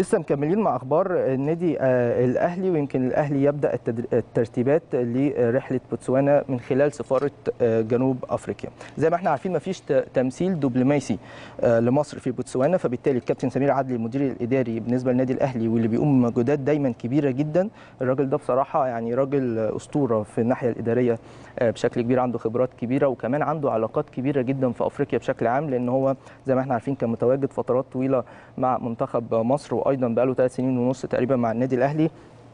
لسه مكملين مع اخبار النادي آه، الاهلي ويمكن الاهلي يبدا التدر- الترتيبات لرحله بوتسوانا من خلال سفاره آه، جنوب افريقيا زي ما احنا عارفين مفيش ت- تمثيل دبلوماسي آه، لمصر في بوتسوانا فبالتالي الكابتن سمير عدلي المدير الاداري بالنسبه للنادي الاهلي واللي بيقوم بمجهودات دايما كبيره جدا الراجل ده بصراحه يعني راجل اسطوره في الناحيه الاداريه آه، بشكل كبير عنده خبرات كبيره وكمان عنده علاقات كبيره جدا في افريقيا بشكل عام لان هو زي ما احنا عارفين كان متواجد فترات طويله مع منتخب مصر وايضا بقاله ثلاث سنين ونص تقريبا مع النادي الاهلي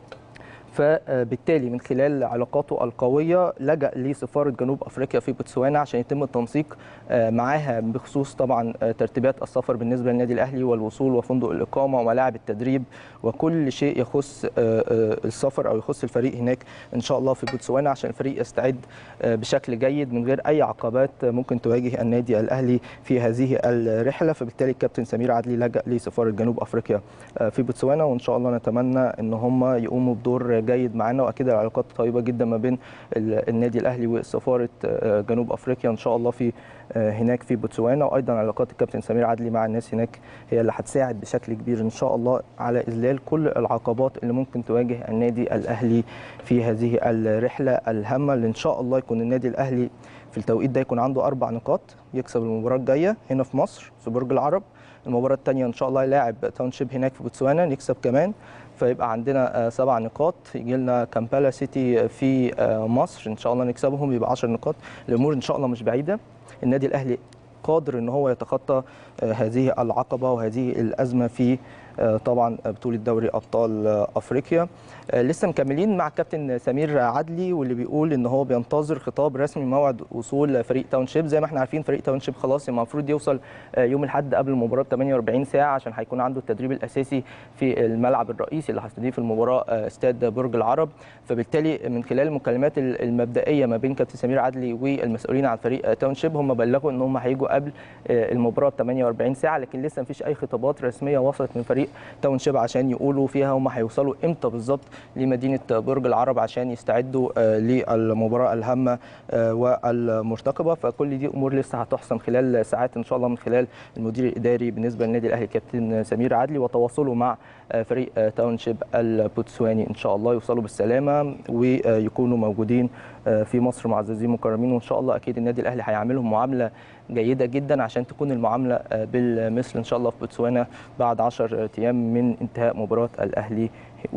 فبالتالي من خلال علاقاته القويه لجا لسفاره جنوب افريقيا في بوتسوانا عشان يتم التنسيق آه، معاها بخصوص طبعا آه، ترتيبات السفر بالنسبه للنادي الاهلي والوصول وفندق الاقامه وملاعب التدريب وكل شيء يخص آه، آه، السفر او يخص الفريق هناك ان شاء الله في بوتسوانا عشان الفريق يستعد آه، بشكل جيد من غير اي عقبات ممكن تواجه النادي الاهلي في هذه الرحله فبالتالي الكابتن سمير عدلي لجا لسفاره جنوب افريقيا آه، في بوتسوانا وان شاء الله نتمنى ان هم يقوموا بدور جيد معانا واكيد العلاقات طيبه جدا ما بين ال- النادي الاهلي وسفاره آه، جنوب افريقيا ان شاء الله في آه، هناك في بوتسوانا وايضا علاقات الكابتن سمير عدلي مع الناس هناك هي اللي هتساعد بشكل كبير ان شاء الله على اذلال كل العقبات اللي ممكن تواجه النادي الاهلي في هذه الرحله الهامه اللي ان شاء الله يكون النادي الاهلي في التوقيت ده يكون عنده اربع نقاط يكسب المباراه الجايه هنا في مصر في برج العرب المباراه الثانيه ان شاء الله يلاعب تاونشيب هناك في بوتسوانا نكسب كمان فيبقى عندنا آه، سبع نقاط يجي لنا كامبالا سيتي في آه، مصر ان شاء الله نكسبهم يبقى 10 نقاط الامور ان شاء الله مش بعيده النادي الاهلي قادر ان هو يتخطى آه، هذه العقبه وهذه الازمه في آه، طبعا بطوله دوري ابطال آه، افريقيا آه، لسه مكملين مع كابتن سمير عدلي واللي بيقول ان هو بينتظر خطاب رسمي موعد وصول فريق تاونشيب زي ما احنا عارفين فريق تاونشيب خلاص المفروض يوصل آه، يوم الاحد قبل المباراه ب 48 ساعه عشان هيكون عنده التدريب الاساسي في الملعب الرئيسي اللي هيستضيف المباراه آه، استاد برج العرب فبالتالي من خلال المكالمات ال- المبدئيه ما بين كابتن سمير عدلي والمسؤولين عن فريق آه، تاونشيب هم بلغوا ان هم هيجوا قبل آه، المباراه ب 48 ساعه لكن لسه مفيش اي خطابات رسميه وصلت من فريق تاونشيب عشان يقولوا فيها هم هيوصلوا امتى بالظبط لمدينه برج العرب عشان يستعدوا آه، للمباراه الهامه آه، والمرتقبه فكل دي امور لسه هتحسم خلال ساعات ان شاء الله من خلال المدير الاداري بالنسبه للنادي الاهلي كابتن سمير عدلي وتواصله مع آه، فريق آه، تاونشيب البوتسواني ان شاء الله يوصلوا بالسلامه ويكونوا موجودين آه، في مصر معززين مكرمين وان شاء الله اكيد النادي الاهلي هيعاملهم معامله جيده جدا عشان تكون المعامله آه، بالمثل ان شاء الله في بوتسوانا بعد 10 ايام من انتهاء مباراه الاهلي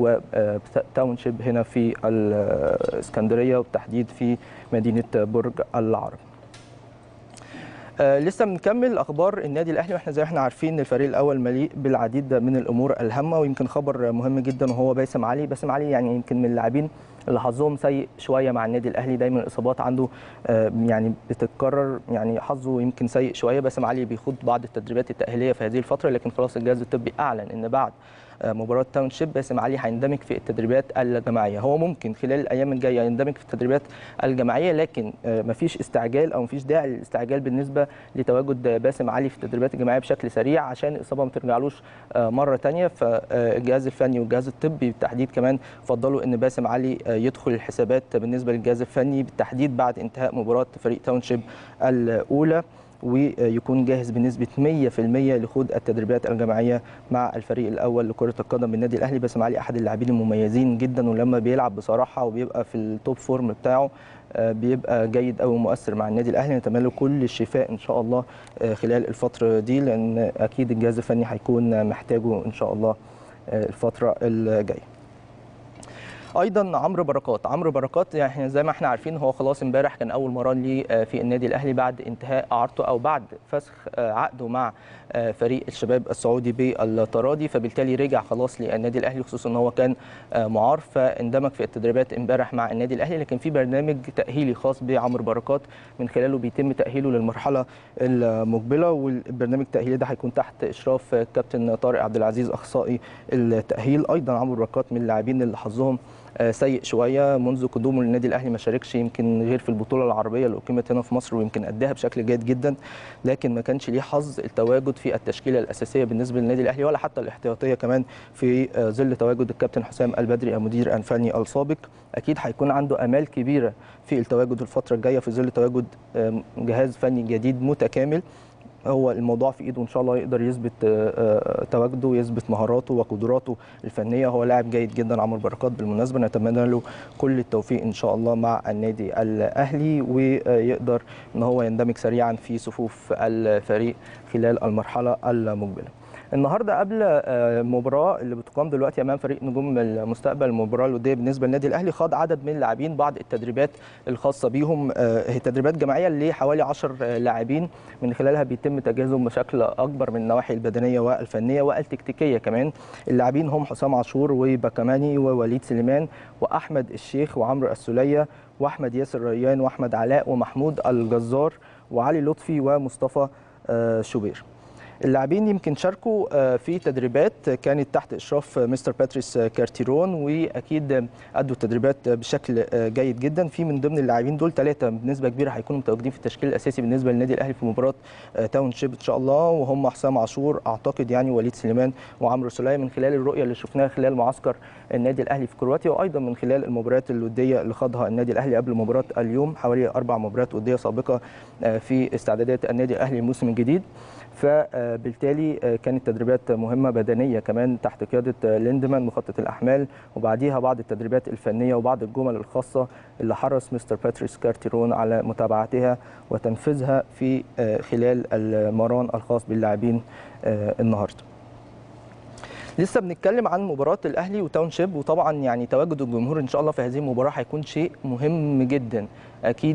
وتاونشيب هنا في الاسكندريه وبالتحديد في مدينه برج العرب آه، لسه بنكمل اخبار النادي الاهلي واحنا زي ما احنا عارفين الفريق الاول مليء بالعديد من الامور الهامه ويمكن خبر مهم جدا وهو باسم علي باسم علي يعني يمكن من اللاعبين اللي حظهم سيء شويه مع النادي الاهلي دايما الاصابات عنده آه، يعني بتتكرر يعني حظه يمكن سيء شويه باسم علي بيخوض بعض التدريبات التاهيليه في هذه الفتره لكن خلاص الجهاز الطبي اعلن ان بعد آه، مباراه تاونشيب باسم علي هيندمج في التدريبات الجماعيه هو ممكن خلال الايام الجايه يندمج في التدريبات الجماعيه لكن آه، مفيش استعجال او مفيش داعي للاستعجال بالنسبه لتواجد باسم علي في التدريبات الجماعيه بشكل سريع عشان الاصابه ما ترجعلوش آه، مره ثانيه فالجهاز الفني والجهاز الطبي بالتحديد كمان فضلوا ان باسم علي آه، يدخل الحسابات بالنسبه للجهاز الفني بالتحديد بعد انتهاء مباراه فريق تاونشيب الاولى ويكون جاهز بنسبه 100% لخوض التدريبات الجماعيه مع الفريق الاول لكره القدم بالنادي الاهلي باسم علي احد اللاعبين المميزين جدا ولما بيلعب بصراحه وبيبقى في التوب فورم بتاعه آه، بيبقى جيد قوي ومؤثر مع النادي الاهلي نتمنى له كل الشفاء ان شاء الله آه، خلال الفتره دي لان اكيد الجهاز الفني هيكون محتاجه ان شاء الله آه، الفتره الجايه ايضا عمرو بركات عمرو بركات يعني إحنا زي ما احنا عارفين هو خلاص امبارح كان اول مران ليه آه، في النادي الاهلي بعد انتهاء اعارته او بعد فسخ آه، عقده مع آه، فريق الشباب السعودي بالتراضي فبالتالي رجع خلاص للنادي الاهلي خصوصا ان هو كان آه، معار فاندمج في التدريبات امبارح مع النادي الاهلي لكن في برنامج تاهيلي خاص بعمرو بركات من خلاله بيتم تاهيله للمرحله المقبله والبرنامج التاهيلي ده هيكون تحت اشراف كابتن طارق عبد العزيز اخصائي التاهيل ايضا عمرو بركات من اللاعبين اللي حظهم آه، سيء شويه منذ قدومه للنادي الاهلي ما شاركش يمكن غير في البطوله العربيه اللي اقيمت هنا في مصر ويمكن اداها بشكل جيد جدا لكن ما كانش ليه حظ التواجد في التشكيله الاساسيه بالنسبه للنادي الاهلي ولا حتى الاحتياطيه كمان في آه، ظل تواجد الكابتن حسام البدري المدير الفني السابق اكيد هيكون عنده امال كبيره في التواجد الفتره الجايه في ظل تواجد آه، جهاز فني جديد متكامل هو الموضوع في ايده ان شاء الله يقدر يثبت تواجده ويثبت مهاراته وقدراته الفنيه هو لاعب جيد جدا عمرو بركات بالمناسبه نتمنى له كل التوفيق ان شاء الله مع النادي الاهلي ويقدر ان هو يندمج سريعا في صفوف الفريق خلال المرحله المقبله النهارده قبل المباراه اللي بتقام دلوقتي امام فريق نجوم المستقبل المباراه الوديه بالنسبه للنادي الاهلي خاض عدد من اللاعبين بعض التدريبات الخاصه بيهم هي تدريبات جماعيه لحوالي 10 لاعبين من خلالها بيتم تجهيزهم بشكل اكبر من النواحي البدنيه والفنيه والتكتيكيه كمان اللاعبين هم حسام عاشور وبكماني ووليد سليمان واحمد الشيخ وعمرو السليه واحمد ياسر ريان واحمد علاء ومحمود الجزار وعلي لطفي ومصطفى شوبير اللاعبين يمكن شاركوا في تدريبات كانت تحت اشراف مستر باتريس كارتيرون واكيد ادوا التدريبات بشكل جيد جدا في من ضمن اللاعبين دول ثلاثه بنسبه كبيره هيكونوا متواجدين في التشكيل الاساسي بالنسبه للنادي الاهلي في مباراه تاون شيب ان شاء الله وهم حسام عاشور اعتقد يعني وليد سليمان وعمرو سلية من خلال الرؤيه اللي شفناها خلال معسكر النادي الاهلي في كرواتيا وايضا من خلال المباريات الوديه اللي خاضها النادي الاهلي قبل مباراه اليوم حوالي اربع مباريات وديه سابقه في استعدادات النادي الاهلي الموسم الجديد فبالتالي كانت تدريبات مهمه بدنيه كمان تحت قياده ليندمان مخطط الاحمال وبعديها بعض التدريبات الفنيه وبعض الجمل الخاصه اللي حرص مستر باتريس كارتيرون على متابعتها وتنفيذها في خلال المران الخاص باللاعبين النهارده. لسه بنتكلم عن مباراه الاهلي وتاون شيب وطبعا يعني تواجد الجمهور ان شاء الله في هذه المباراه هيكون شيء مهم جدا اكيد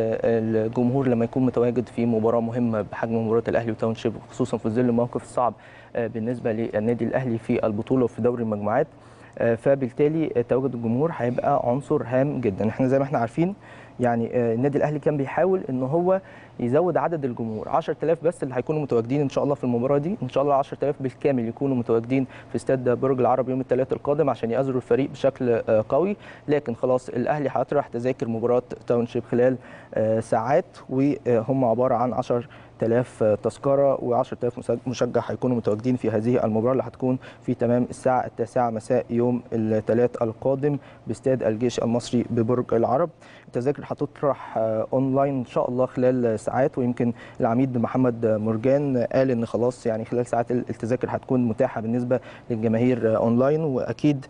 الجمهور لما يكون متواجد في مباراه مهمه بحجم مباراه الاهلي وتاون شيب خصوصا في ظل الموقف الصعب بالنسبه للنادي الاهلي في البطوله وفي دوري المجموعات فبالتالي تواجد الجمهور هيبقى عنصر هام جدا احنا زي ما احنا عارفين يعني النادي الاهلي كان بيحاول ان هو يزود عدد الجمهور 10000 بس اللي هيكونوا متواجدين ان شاء الله في المباراه دي ان شاء الله 10000 بالكامل يكونوا متواجدين في استاد برج العرب يوم الثلاثاء القادم عشان يأزروا الفريق بشكل قوي لكن خلاص الاهلي هيطرح تذاكر مباراه تاون شيب خلال ساعات وهم عباره عن 10 1000 تذكره و10000 مشجع هيكونوا متواجدين في هذه المباراه اللي هتكون في تمام الساعه التاسعه مساء يوم الثلاث القادم باستاد الجيش المصري ببرج العرب التذاكر هتطرح اونلاين ان شاء الله خلال ساعات ويمكن العميد محمد مرجان قال ان خلاص يعني خلال ساعات التذاكر هتكون متاحه بالنسبه للجماهير اونلاين واكيد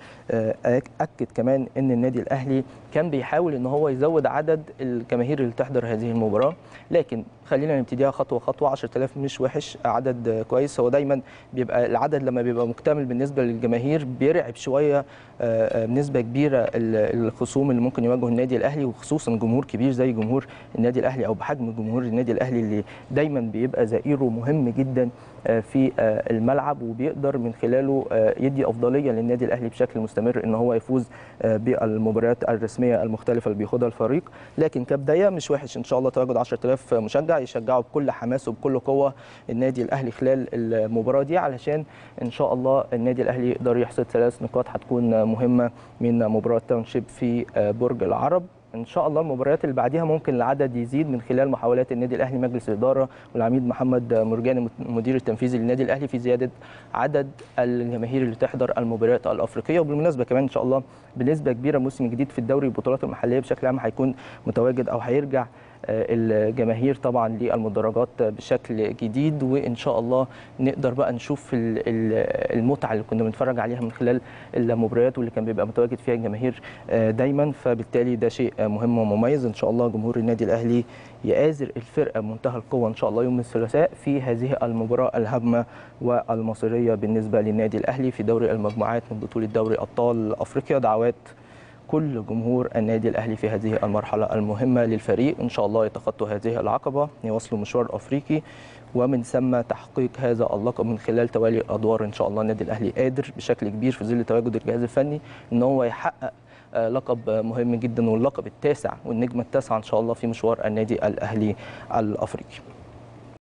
اكد كمان ان النادي الاهلي كان بيحاول ان هو يزود عدد الجماهير اللي تحضر هذه المباراه لكن خلينا نبتديها خطوه خطوه 10000 مش وحش عدد كويس هو دايما بيبقى العدد لما بيبقى مكتمل بالنسبه للجماهير بيرعب شويه بنسبه كبيره الخصوم اللي ممكن يواجهوا النادي الاهلي وخصوصا جمهور كبير زي جمهور النادي الاهلي او بحجم جمهور النادي الاهلي اللي دايما بيبقى زئيره مهم جدا في الملعب وبيقدر من خلاله يدي افضليه للنادي الاهلي بشكل مستمر ان هو يفوز بالمباريات الرسميه المختلفه اللي بياخدها الفريق لكن كبدايه مش وحش ان شاء الله تواجد 10000 مشجع يشجعوا بكل حماس وبكل قوه النادي الاهلي خلال المباراه دي علشان ان شاء الله النادي الاهلي يقدر يحصد ثلاث نقاط هتكون مهمه من مباراه تاون شيب في برج العرب ان شاء الله المباريات اللي بعديها ممكن العدد يزيد من خلال محاولات النادي الاهلي مجلس الاداره والعميد محمد مرجاني المدير التنفيذي للنادي الاهلي في زياده عدد الجماهير اللي تحضر المباريات الافريقيه وبالمناسبه كمان ان شاء الله بنسبه كبيره موسم جديد في الدوري البطولات المحليه بشكل عام هيكون متواجد او هيرجع الجماهير طبعا للمدرجات بشكل جديد وان شاء الله نقدر بقى نشوف المتعه اللي كنا بنتفرج عليها من خلال المباريات واللي كان بيبقى متواجد فيها الجماهير دايما فبالتالي ده شيء مهم ومميز ان شاء الله جمهور النادي الاهلي يآزر الفرقه بمنتهى القوه ان شاء الله يوم الثلاثاء في هذه المباراه الهامه والمصيريه بالنسبه للنادي الاهلي في دوري المجموعات من بطوله دوري ابطال افريقيا دعوات كل جمهور النادي الاهلي في هذه المرحله المهمه للفريق ان شاء الله يتخطوا هذه العقبه يواصلوا مشوار افريقي ومن ثم تحقيق هذا اللقب من خلال توالي الادوار ان شاء الله النادي الاهلي قادر بشكل كبير في ظل تواجد الجهاز الفني ان هو يحقق لقب مهم جدا واللقب التاسع والنجمه التاسعه ان شاء الله في مشوار النادي الاهلي الافريقي